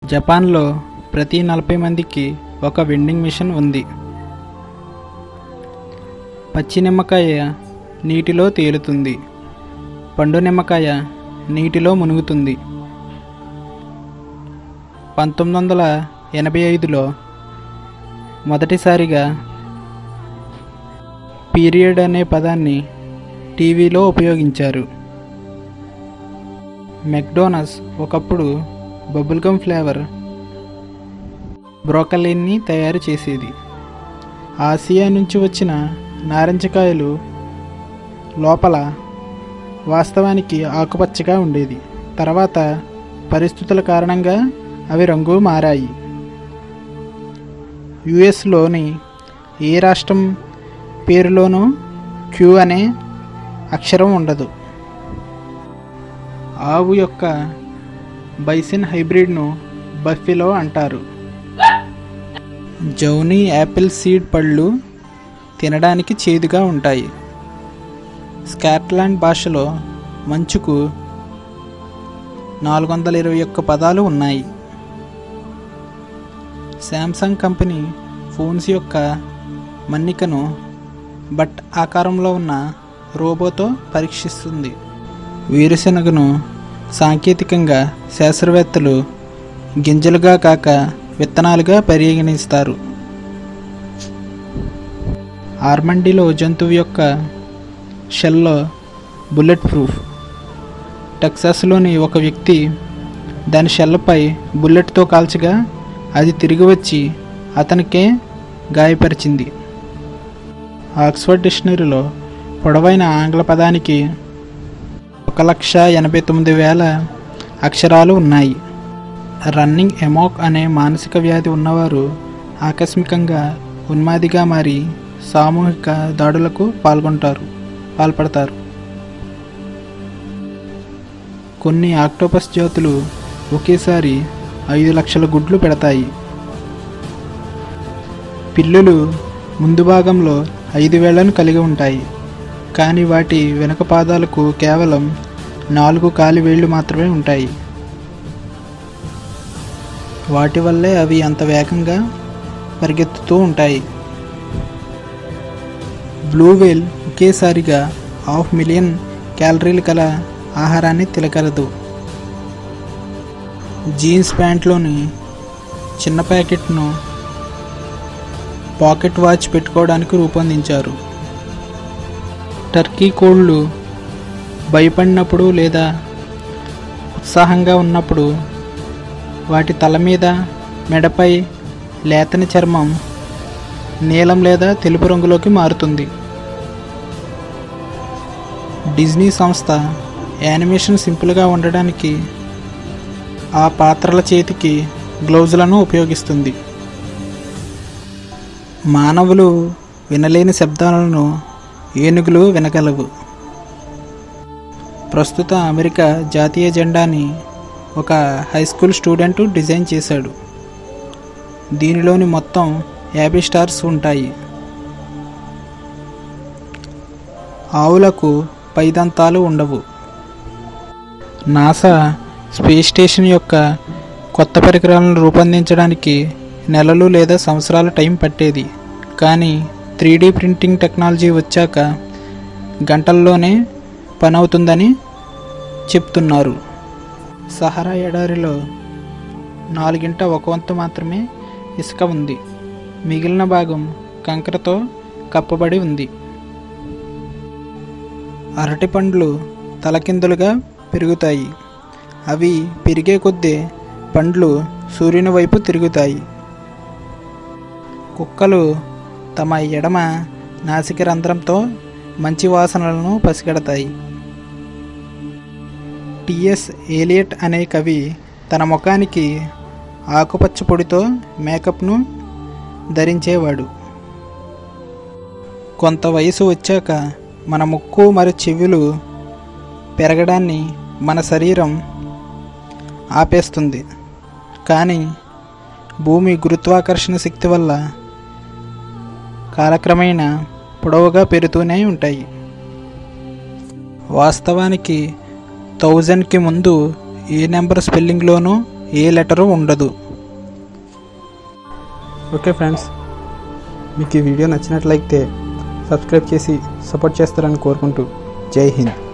జపాన్లో ప్రతి నలభై మందికి ఒక వెండింగ్ మిషన్ ఉంది పచ్చి నిమ్మకాయ నీటిలో తేలుతుంది పండు నిమ్మకాయ నీటిలో మునుగుతుంది పంతొమ్మిది వందల ఎనభై ఐదులో మొదటిసారిగా పీరియడ్ అనే పదాన్ని టీవీలో ఉపయోగించారు మెక్డోనల్డ్స్ ఒకప్పుడు బబుల్గమ్ ఫ్లేవర్ బ్రోకలీని తయారు చేసేది ఆసియా నుంచి వచ్చిన నారింజకాయలు లోపల వాస్తవానికి ఆకుపచ్చగా ఉండేది తర్వాత పరిస్థితుల కారణంగా అవి రంగు మారాయి యుఎస్లోని ఏ రాష్ట్రం పేరులోనూ క్యూ అనే అక్షరం ఉండదు ఆవు యొక్క బైసిన్ హైబ్రిడ్ను బఫెలో అంటారు జౌనీ యాపిల్ సీడ్ పళ్ళు తినడానికి చేదుగా ఉంటాయి స్కాట్లాండ్ భాషలో మంచుకు నాలుగు వందల ఇరవై ఒక్క పదాలు ఉన్నాయి శాంసంగ్ కంపెనీ ఫోన్స్ యొక్క మన్నికను బట్ ఆకారంలో ఉన్న రోబోతో పరీక్షిస్తుంది వేరుశనగను సాంకేతికంగా శాస్త్రవేత్తలు గింజలుగా కాక విత్తనాలుగా పరిగణిస్తారు ఆర్మండిలో జంతువు యొక్క షెల్లో బుల్లెట్ ప్రూఫ్ టెక్సాస్లోని ఒక వ్యక్తి దాని షెల్లపై బుల్లెట్తో కాల్చగా అది తిరిగి వచ్చి అతనికే గాయపరిచింది ఆక్స్ఫర్డ్ డిక్షనరీలో పొడవైన ఆంగ్ల పదానికి ఒక లక్ష ఎనభై తొమ్మిది వేల అక్షరాలు ఉన్నాయి రన్నింగ్ ఎమోక్ అనే మానసిక వ్యాధి ఉన్నవారు ఆకస్మికంగా ఉన్మాదిగా మారి సామూహిక దాడులకు పాల్గొంటారు పాల్పడతారు కొన్ని ఆక్టోపస్ జాతులు ఒకేసారి ఐదు లక్షల గుడ్లు పెడతాయి పిల్లులు ముందు భాగంలో ఐదు వేళ్లను కలిగి ఉంటాయి కానీ వాటి వెనుక పాదాలకు కేవలం నాలుగు కాలి వేళ్ళు మాత్రమే ఉంటాయి వాటి వల్లే అవి అంత వేగంగా పరిగెత్తుతూ ఉంటాయి బ్లూ వేల్ ఒకేసారిగా హాఫ్ మిలియన్ క్యాలరీలు గల ఆహారాన్ని తినగలదు జీన్స్ ప్యాంట్లోని చిన్న ప్యాకెట్ను పాకెట్ వాచ్ పెట్టుకోవడానికి రూపొందించారు టర్కీ కోళ్ళు భయపడినప్పుడు లేదా ఉత్సాహంగా ఉన్నప్పుడు వాటి తల మీద మెడపై లేతని చర్మం నీలం లేదా తెలుపు రంగులోకి మారుతుంది డిజ్నీ సంస్థ యానిమేషన్ సింపుల్గా ఉండడానికి ఆ పాత్రల చేతికి గ్లౌజులను ఉపయోగిస్తుంది మానవులు వినలేని శబ్దాలను ఏనుగులు వినగలవు ప్రస్తుత అమెరికా జాతీయ జెండాని ఒక హై స్కూల్ స్టూడెంట్ డిజైన్ చేశాడు దీనిలోని మొత్తం యాభై స్టార్స్ ఉంటాయి ఆవులకు పైదంతాలు ఉండవు నాసా స్పేస్ స్టేషన్ యొక్క కొత్త పరికరాలను రూపొందించడానికి నెలలు లేదా సంవత్సరాల టైం పట్టేది కానీ త్రీ డీ ప్రింటింగ్ టెక్నాలజీ వచ్చాక గంటల్లోనే పని అవుతుందని చెప్తున్నారు సహారా ఎడారిలో నాలుగింట ఒక వంతు మాత్రమే ఇసుక ఉంది మిగిలిన భాగం కంకరతో కప్పబడి ఉంది అరటి పండ్లు తలకిందులుగా పెరుగుతాయి అవి పెరిగే కొద్దీ పండ్లు సూర్యుని వైపు తిరుగుతాయి కుక్కలు తమ ఎడమ నాసిక రంధ్రంతో మంచి వాసనలను పసిగడతాయి టిఎస్ ఏలియట్ అనే కవి తన ముఖానికి ఆకుపచ్చ పొడితో మేకప్ను ధరించేవాడు కొంత వయసు వచ్చాక మన ముక్కు మరియు చెవులు పెరగడాన్ని మన శరీరం ఆపేస్తుంది కానీ భూమి గురుత్వాకర్షణ శక్తి వల్ల కాలక్రమేణా పొడవుగా పెరుగుతూనే ఉంటాయి వాస్తవానికి థౌజండ్కి ముందు ఏ నెంబర్ స్పెల్లింగ్లోనూ ఏ లెటరు ఉండదు ఓకే ఫ్రెండ్స్ మీకు ఈ వీడియో నచ్చినట్లయితే సబ్స్క్రైబ్ చేసి సపోర్ట్ చేస్తారని కోరుకుంటూ జై హింద్